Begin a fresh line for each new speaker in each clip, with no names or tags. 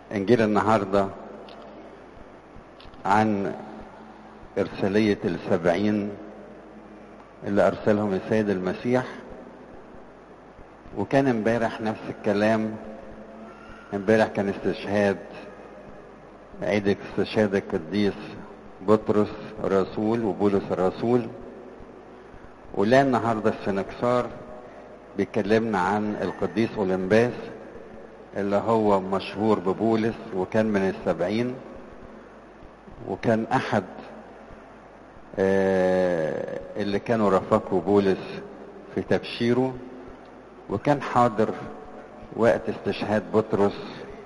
انجيل النهاردة عن ارسالية السبعين اللي ارسلهم السيد المسيح وكان امبارح نفس الكلام امبارح كان استشهاد عيد استشهاد القديس بطرس الرسول وبولس الرسول ولا النهارده السنكسار بيكلمنا عن القديس اولمباس اللي هو مشهور ببولس وكان من السبعين وكان احد آه اللي كانوا رافقوا بولس في تبشيره وكان حاضر وقت استشهاد بطرس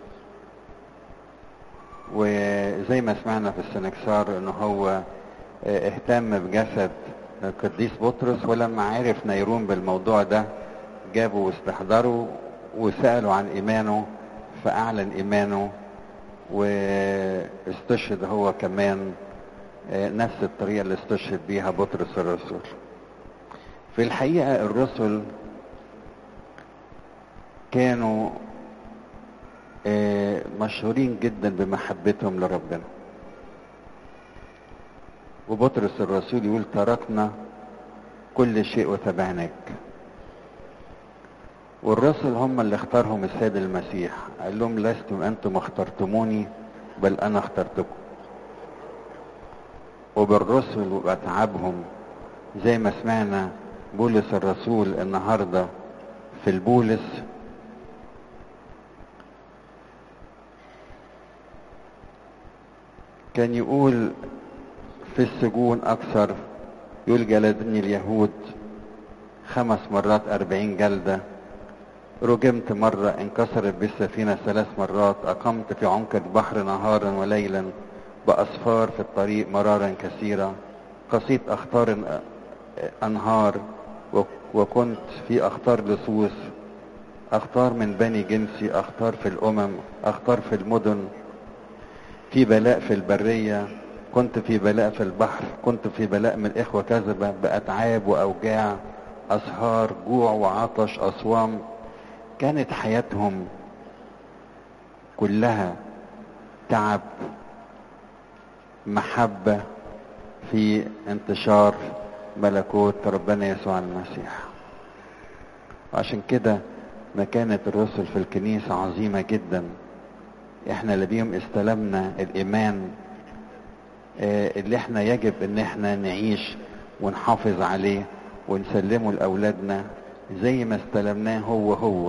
وزي ما سمعنا في السنكسار ان هو اهتم بجسد القديس بطرس ولما عرف نيرون بالموضوع ده جابوا واستحضروا وسألوا عن إيمانه فأعلن إيمانه واستشهد هو كمان نفس الطريقة اللي استشهد بيها بطرس الرسول في الحقيقة الرسل كانوا مشهورين جدا بمحبتهم لربنا وبطرس الرسول يقول تركنا كل شيء وتبعناك والرسل هم اللي اختارهم السيد المسيح قال لهم لستم انتم اخترتموني بل انا اخترتكم وبالرسل وباتعابهم زي ما سمعنا بولس الرسول النهارده في البولس كان يقول في السجون أكثر يقول جلدني اليهود خمس مرات أربعين جلدة رجمت مرة انكسرت بالسفينة ثلاث مرات أقمت في عمق البحر نهارا وليلا بأسفار في الطريق مرارا كثيرة قصيت أخطار أنهار وكنت في أخطار لصوص أخطار من بني جنسي أخطار في الأمم أخطار في المدن في بلاء في البرية كنت في بلاء في البحر كنت في بلاء من إخوة كذبة بأتعاب وأوجاع أسهار جوع وعطش أصوام كانت حياتهم كلها تعب محبة في انتشار ملكوت ربنا يسوع المسيح وعشان كده مكانة الرسل في الكنيسة عظيمة جدا احنا اللي بيهم استلمنا الايمان اللي احنا يجب ان احنا نعيش ونحافظ عليه ونسلمه لاولادنا زي ما استلمناه هو هو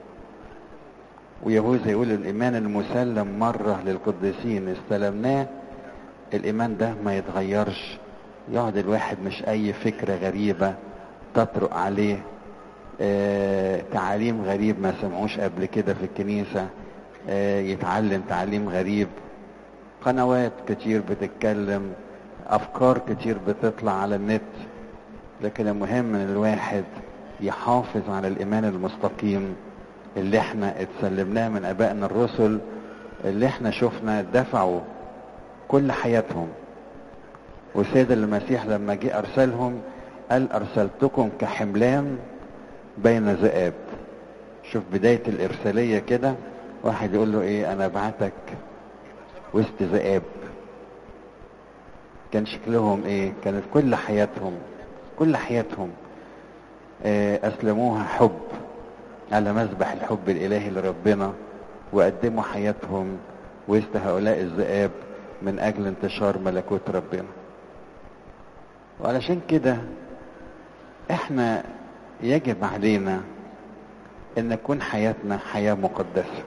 ويهوذا يقول الايمان المسلم مره للقديسين استلمناه الايمان ده ما يتغيرش يقعد الواحد مش اي فكره غريبه تطرق عليه اه تعاليم غريب ما سمعوش قبل كده في الكنيسه اه يتعلم تعليم غريب قنوات كتير بتتكلم افكار كتير بتطلع على النت لكن المهم ان الواحد يحافظ على الايمان المستقيم اللي احنا اتسلمناه من ابائنا الرسل اللي احنا شفنا دفعوا كل حياتهم والسيد المسيح لما جه ارسلهم قال ارسلتكم كحملان بين ذئاب شوف بداية الارسالية كده واحد يقول له ايه انا بعتك وسط ذئاب كان شكلهم ايه كانت كل حياتهم كل حياتهم اسلموها حب على مذبح الحب الالهي لربنا وقدموا حياتهم وسط هؤلاء الذئاب من اجل انتشار ملكوت ربنا وعلشان كده احنا يجب علينا ان نكون حياتنا حياه مقدسه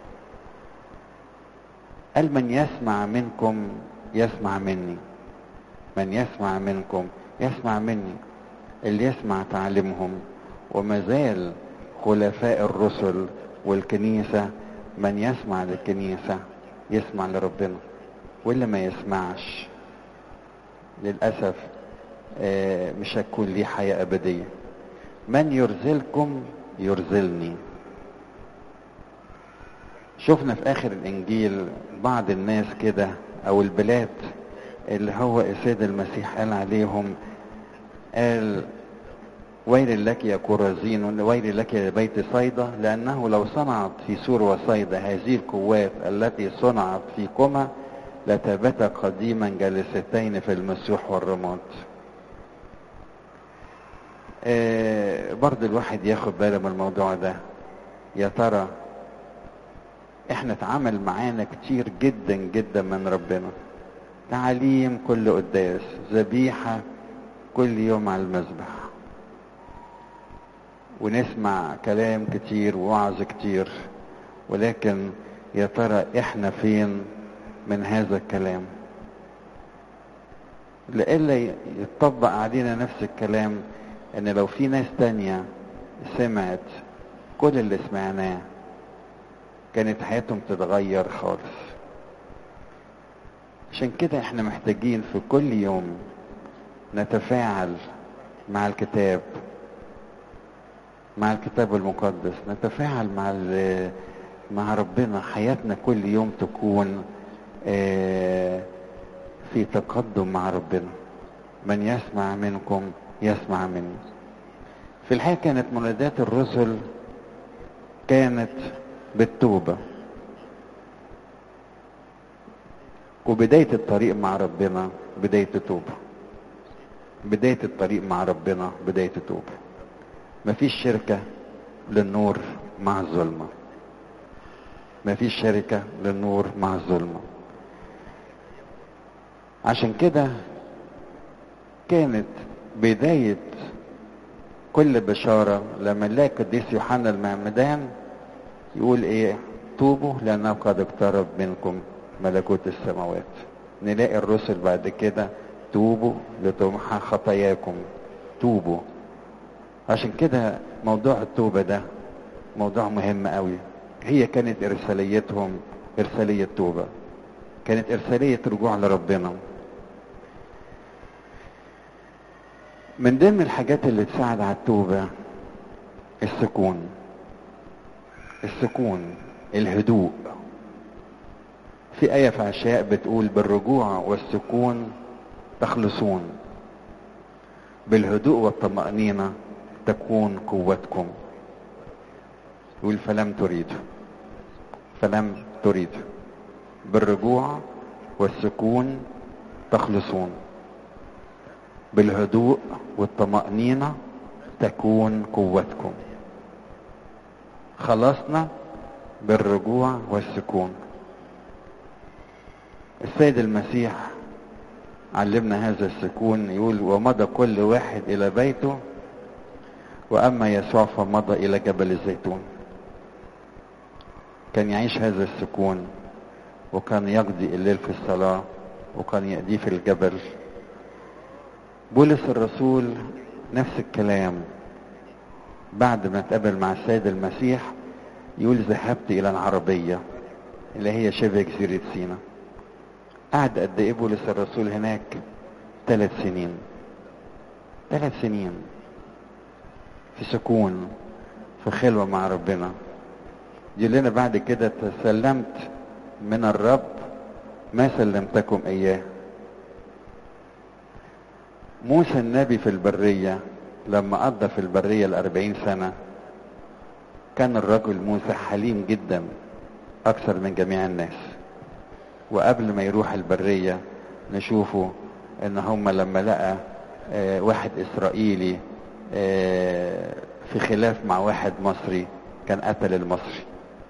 قال من يسمع منكم يسمع مني من يسمع منكم يسمع مني اللي يسمع تعليمهم وما زال خلفاء الرسل والكنيسة من يسمع للكنيسة يسمع لربنا واللي ما يسمعش للأسف مش هتكون ليه حياة أبدية من يرزلكم يرزلني شفنا في آخر الإنجيل بعض الناس كده أو البلاد اللي هو السيد المسيح قال عليهم قال ويل لك يا كرزين ويل لك يا بيت صيدا لأنه لو صنعت في سور وصيدا هذه القوات التي صنعت فيكما لتبتا قديما جالستين في المسيح والرماد آه برضه الواحد ياخد باله من الموضوع ده يا ترى احنا اتعامل معانا كتير جدا جدا من ربنا تعاليم كل قداس ذبيحة كل يوم على المذبح ونسمع كلام كتير ووعظ كتير ولكن يا ترى احنا فين من هذا الكلام لإلا يتطبق علينا نفس الكلام ان لو في ناس تانية سمعت كل اللي سمعناه كانت حياتهم تتغير خالص عشان كده احنا محتاجين في كل يوم نتفاعل مع الكتاب مع الكتاب المقدس نتفاعل مع مع ربنا حياتنا كل يوم تكون في تقدم مع ربنا من يسمع منكم يسمع مني في الحقيقة كانت منادات الرسل كانت بالتوبة وبداية الطريق مع ربنا بداية توبة بداية الطريق مع ربنا بداية توبة مفيش شركة للنور مع الظلمة مفيش شركة للنور مع الظلمة عشان كده كانت بداية كل بشارة لما نلاقي القديس يوحنا المعمدان يقول ايه توبوا لانه قد اقترب منكم ملكوت السماوات نلاقي الرسل بعد كده توبوا لتمحى خطاياكم توبوا عشان كده موضوع التوبة ده موضوع مهم قوي هي كانت ارساليتهم ارسالية توبة كانت ارسالية رجوع لربنا من ضمن الحاجات اللي تساعد على التوبة السكون السكون الهدوء في آية في عشاء بتقول بالرجوع والسكون تخلصون بالهدوء والطمأنينة تكون قوتكم يقول فلم تريدوا فلم تريدوا بالرجوع والسكون تخلصون بالهدوء والطمأنينة تكون قوتكم خلصنا بالرجوع والسكون السيد المسيح علمنا هذا السكون يقول ومضى كل واحد الى بيته واما يسوع فمضى الى جبل الزيتون كان يعيش هذا السكون وكان يقضي الليل في الصلاة وكان يقضيه في الجبل بولس الرسول نفس الكلام بعد ما اتقابل مع السيد المسيح يقول ذهبت الى العربية اللي هي شبه جزيرة سينا قعد قد ايه بولس الرسول هناك ثلاث سنين ثلاث سنين في سكون في خلوة مع ربنا يقول لنا بعد كده تسلمت من الرب ما سلمتكم اياه موسى النبي في البرية لما قضى في البرية الأربعين سنة كان الرجل موسى حليم جدا أكثر من جميع الناس وقبل ما يروح البرية نشوفه ان هم لما لقى آه واحد اسرائيلي آه في خلاف مع واحد مصري كان قتل المصري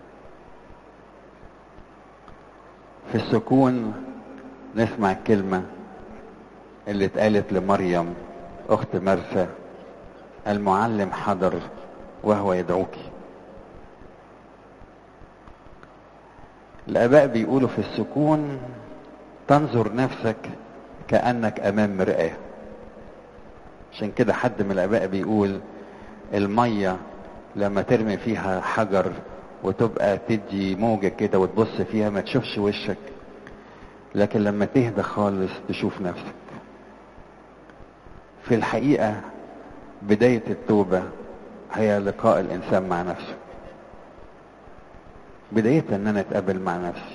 في السكون نسمع الكلمة اللي اتقالت لمريم اخت مرسى المعلم حضر وهو يدعوك الاباء بيقولوا في السكون تنظر نفسك كانك امام مرآة عشان كده حد من الاباء بيقول المية لما ترمي فيها حجر وتبقى تدي موجة كده وتبص فيها ما تشوفش وشك لكن لما تهدى خالص تشوف نفسك في الحقيقة بداية التوبة هي لقاء الإنسان مع نفسه بداية ان انا اتقابل مع نفسي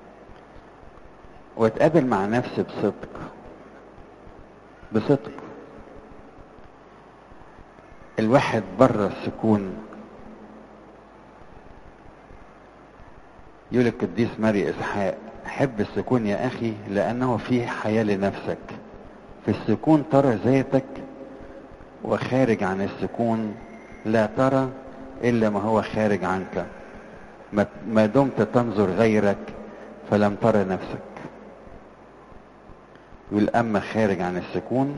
واتقابل مع نفسي بصدق بصدق الواحد بره السكون يقول القديس ماري اسحاق حب السكون يا اخي لانه فيه حياه لنفسك في السكون ترى ذاتك وخارج عن السكون لا ترى الا ما هو خارج عنك ما دمت تنظر غيرك فلم ترى نفسك يقول اما خارج عن السكون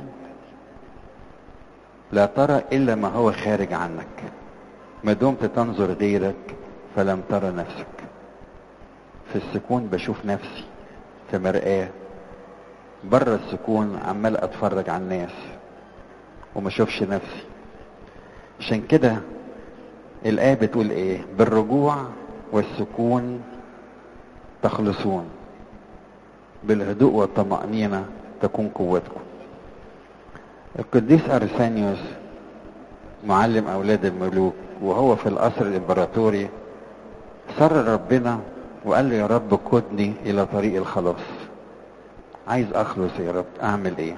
لا ترى الا ما هو خارج عنك ما دمت تنظر غيرك فلم ترى نفسك في السكون بشوف نفسي في مرآة بره السكون عمال اتفرج على الناس وما اشوفش نفسي عشان كده الآية بتقول ايه بالرجوع والسكون تخلصون بالهدوء والطمأنينة تكون قوتكم القديس أرسانيوس معلم أولاد الملوك وهو في القصر الإمبراطوري سر ربنا وقال له يا رب قدني إلى طريق الخلاص عايز أخلص يا رب أعمل إيه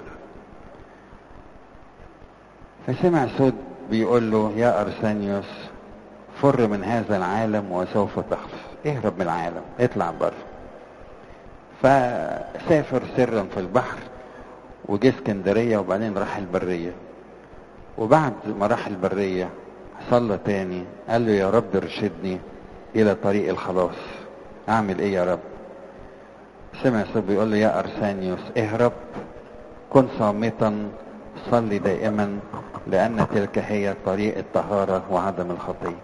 فسمع صوت بيقول له يا أرسانيوس فر من هذا العالم وسوف تخلص اهرب من العالم اطلع بره فسافر سرا في البحر وجه اسكندرية وبعدين راح البرية وبعد ما راح البرية صلى تاني قال له يا رب ارشدني إلى طريق الخلاص أعمل إيه يا رب سمع صوت بيقول له يا أرسانيوس اهرب كن صامتا صلي دائما لأن تلك هي طريق الطهارة وعدم الخطية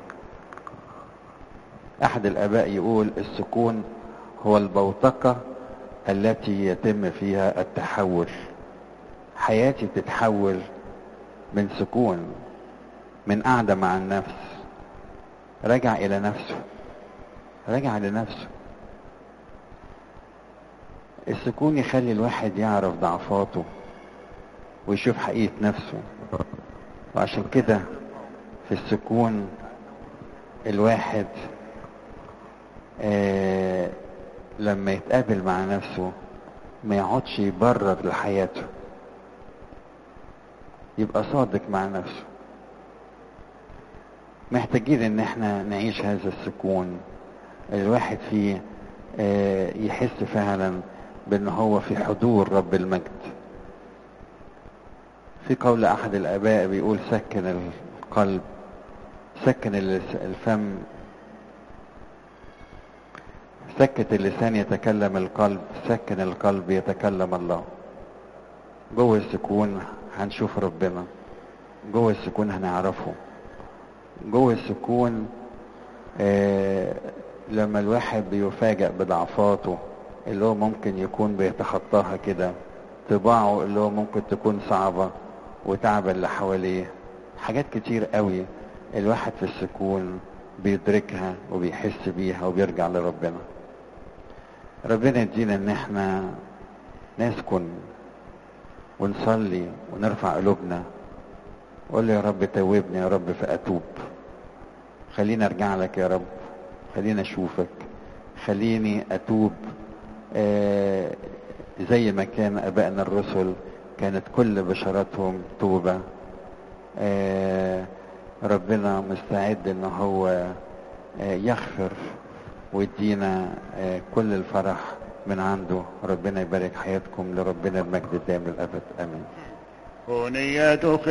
أحد الآباء يقول السكون هو البوتقة التي يتم فيها التحول حياتي تتحول من سكون من قعدة مع النفس رجع إلى نفسه رجع لنفسه السكون يخلي الواحد يعرف ضعفاته ويشوف حقيقة نفسه وعشان كده في السكون الواحد آه لما يتقابل مع نفسه ما يقعدش يبرر لحياته يبقى صادق مع نفسه محتاجين ان احنا نعيش هذا السكون الواحد فيه آه يحس فعلا بان هو في حضور رب المجد في قول احد الاباء بيقول سكن القلب سكن الفم سكت اللسان يتكلم القلب سكن القلب يتكلم الله جوه السكون هنشوف ربنا جوه السكون هنعرفه جوه السكون آه لما الواحد بيفاجأ بضعفاته اللي هو ممكن يكون بيتخطاها كده طباعه اللي هو ممكن تكون صعبة وتعب اللي حواليه حاجات كتير قوي الواحد في السكون بيدركها وبيحس بيها وبيرجع لربنا ربنا يدينا ان احنا نسكن ونصلي ونرفع قلوبنا قول يا رب توبني يا رب فأتوب خليني ارجع لك يا رب خليني اشوفك خليني اتوب آه زي ما كان ابائنا الرسل كانت كل بشاراتهم توبة آه ربنا مستعد ان هو آه يغفر ويدينا كل الفرح من عنده ربنا يبارك حياتكم لربنا المجد الدائم للابد امين
هنيتك